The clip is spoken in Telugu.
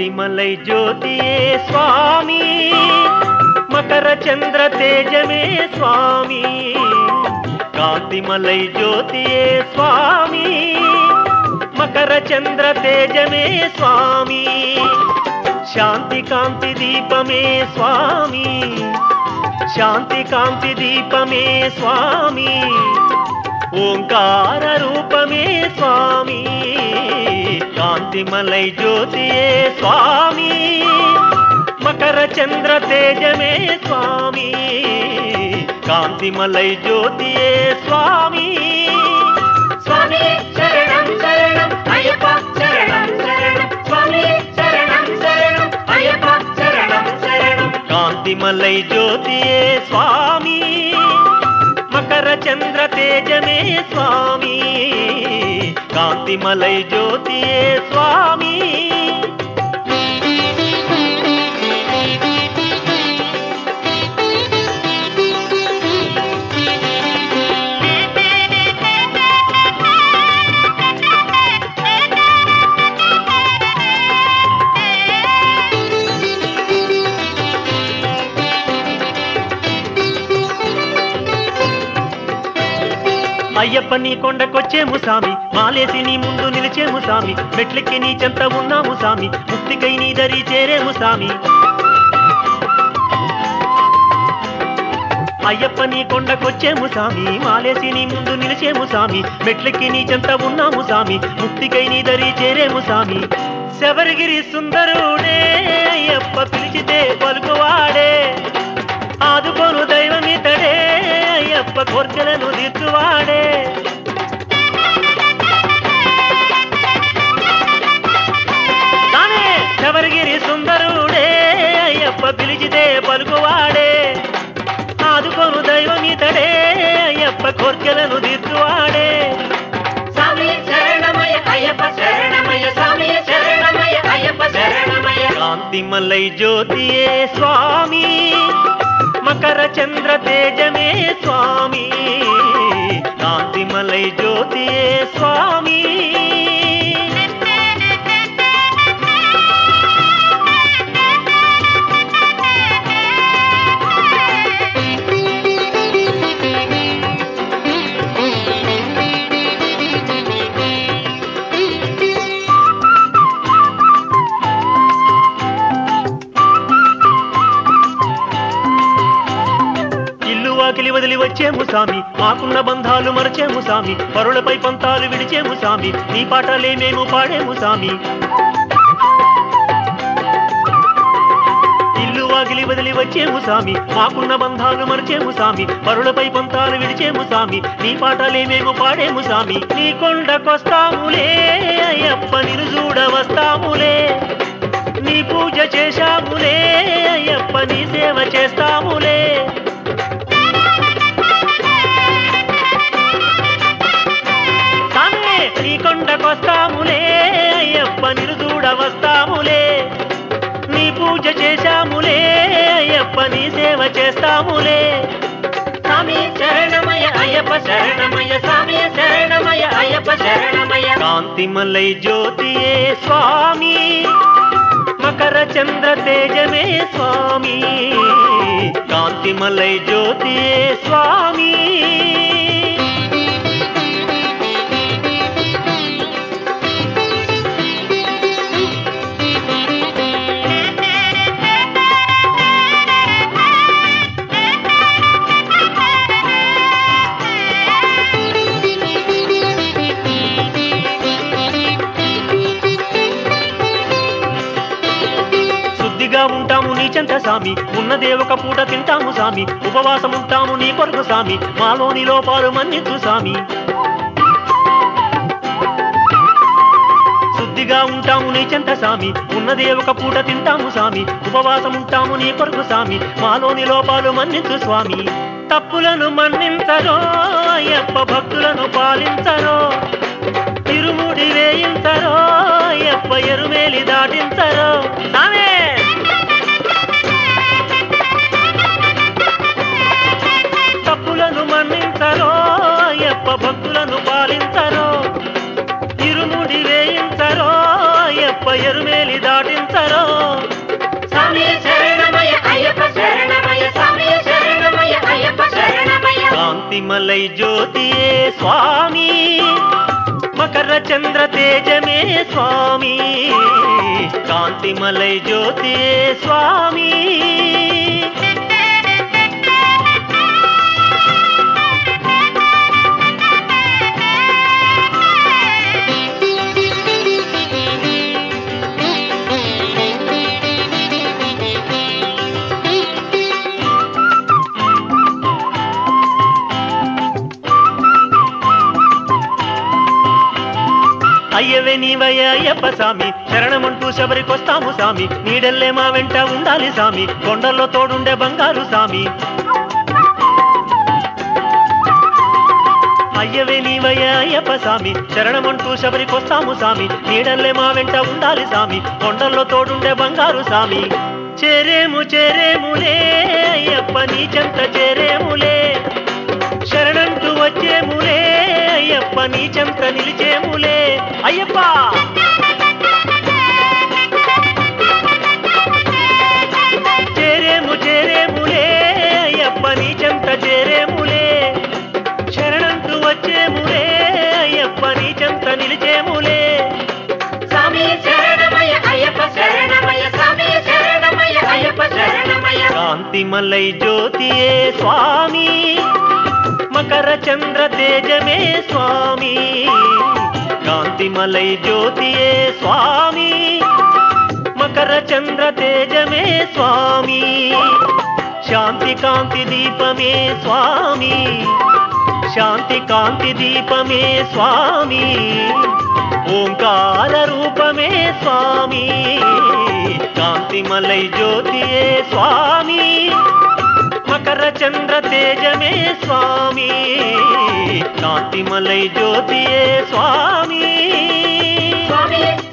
కాంతిమలై జ్యోతియే స్వామి మకర చంద్ర తేజమే స్వామి కాంతిమలై జ్యోతియే స్వామి మకర చంద్ర తేజమే స్వామి శాంతి కాంతి దీపమే స్వామి శాంతి కాంతి దీపమే స్వామి ఓంకార రూపమే స్వామి కాంతిమలై జ్యోతియే స్వామి మకర చంద్ర తేజమే స్వామి కాంతిమలై జ్యోతియే స్వామి స్వామి శరణం శరణం అయ్యప్ప శరణం శరణం స్వామి శరణం శరణం అయ్యప్ప శరణం శరణం కాంతిమలై జ్యోతియే స్వామి మకర చంద్ర తేజమే స్వామి కాంతిమలై జ్యోతియే స్వామి అయ్యప్ప నీ కొండకొచ్చేము సామి మాలేసి నీ ముందు నిలిచేము సామి మెట్లెక్కి నీ చెంత ఉన్నాము సామి ముక్తికై నీ దరి చేరేము సామి అయ్యప్ప నీ కొండకొచ్చేము సామి మాలేసి నీ ముందు నిలిచేము సామి మెట్లెక్కి నీ చెంత ఉన్నాము సామి ముక్తికై నీ దరి చేరేము సామి శబరిగిరి సుందరుడే అయ్యప్ప పిలిచితే పలుకువాడే ఆదుకోను దైవమితడే అయ్యప్ప కోర్కెలను తీర్చువాడే తానే శబరిగిరి సుందరుడే అయ్యప్ప పిలిచితే పలుకువాడే ఆదుకోను దైవమితడే అయ్యప్ప కోర్కెలను తీర్చువాడే స్వామి శరణమయ్య అయ్యప్ప శరణమయ్య స్వామి శరణమయ్య అయ్యప్ప శరణమయ్య కాంతిమలై జ్యోతియే స్వామి మకర చంద్ర తేజమే స్వామి కాంతిమలై జ్యోతియే స్వామి ఇల్లు వాకిలి వదిలి వచ్చేము సామి మాకున్న బంధాలు మరచేము సామి పరులపై పంతాలు విడిచేము సామి నీ పాటలే మేము పాడేము సామి ఇల్లు వాకిలి వదిలి వచ్చేము సామి మాకున్న బంధాలు మరచేము సామి పరులపై పంతాలు విడిచేము సామి నీ పాటలే మేము పాడేము సామి నీ కొండకొస్తాములే అయ్యప్ప నిన్ను చూడ వస్తాములే నీ పూజ చేశాములే అయ్యప్ప నీ సేవ చేస్తాములే సామే నీ కొండకొస్తాములే అయ్యప్ప నిరుదూడ వస్తాములే నీ పూజ చేశాములే అయ్యప్ప నీ సేవ చేస్తాములే స్వామి శరణమయ్య అయ్యప్ప శరణమయ్య స్వామి శరణమయ్య అయ్యప్ప శరణమయ్య కాంతిమలై జ్యోతియే స్వామి మకర చంద్ర తేజమే స్వామి కాంతిమలై జ్యోతియే స్వామి శుద్ధిగా ఉంటాము నీ చెంత సామి ఉన్నదే ఒక పూట తింటాము సామి ఉపవాసం ఉంటాము నీ కొరకు సామి మాలోని లోపాలు మన్నించు సామి శుద్ధిగా ఉంటాము నీ చెంత సామి ఉన్నదే ఒక పూట తింటాము సామి ఉపవాసం ఉంటాము నీ కొరకు సామి మాలోని లోపాలు మన్నించు స్వామి తప్పులను మన్నించరో అయ్యప్ప భక్తులను పాలించరో తిరుముడి వేయించరో అయ్యప్ప ఎరుమేలి దాటించరో సామే తప్పులను మన్నించరో అయ్యప్ప భక్తులను పాలించరో ఇరుముడి వేయించరో అయ్యప్ప ఎరుమేలి దాటించరో కాంతిమలై జ్యోతియే స్వామి మకర చంద్ర తేజమే స్వామి కాంతిమలై జ్యోతియే స్వామి అయ్యవే నీవయ్య అయ్యప్ప సామి శరణమంటూ శబరికొస్తాము సామి నీడల్లే మా వెంట ఉండాలి సామి కొండల్లో తోడుండే బంగారు సామి అయ్యవే నీవయ్య అయ్యప్ప సామి శరణమంటూ శబరికొస్తాము సామి నీడల్లే మా వెంట ఉండాలి సామి కొండల్లో తోడుండే బంగారు సామి చేరేము చేరేములే అయ్యప్ప నీ చెంత చేరేములే శరణంటూ వచ్చేములే అయ్యప్ప నీ చెంత నిలిచేములే అయ్యప్ప చేరేము చేరేములే అయ్యప్ప నీ చెంత చేరేములే శరణంటూ వచ్చేములే అయ్యప్ప నీ చెంత నిలిచేములే స్వామి శరణమయ్య అయ్యప్ప శరణమయ్య స్వామి శరణమయ్య అయ్యప్ప శరణమయ్య కాంతిమలై జ్యోతియే స్వామి మకర చంద్ర తేజమే స్వామి కాంతిమలై జ్యోతియే స్వామి మకర చంద్ర తేజమే స్వామి శాంతి కాంతి దీపమే స్వామి శాంతి కాంతి దీపమే స్వామి ఓంకార రూపమే స్వామి కాంతిమలై జ్యోతియే స్వామి మకర చంద్ర తేజమే స్వామి కాంతిమలై జ్యోతియే స్వామి స్వామి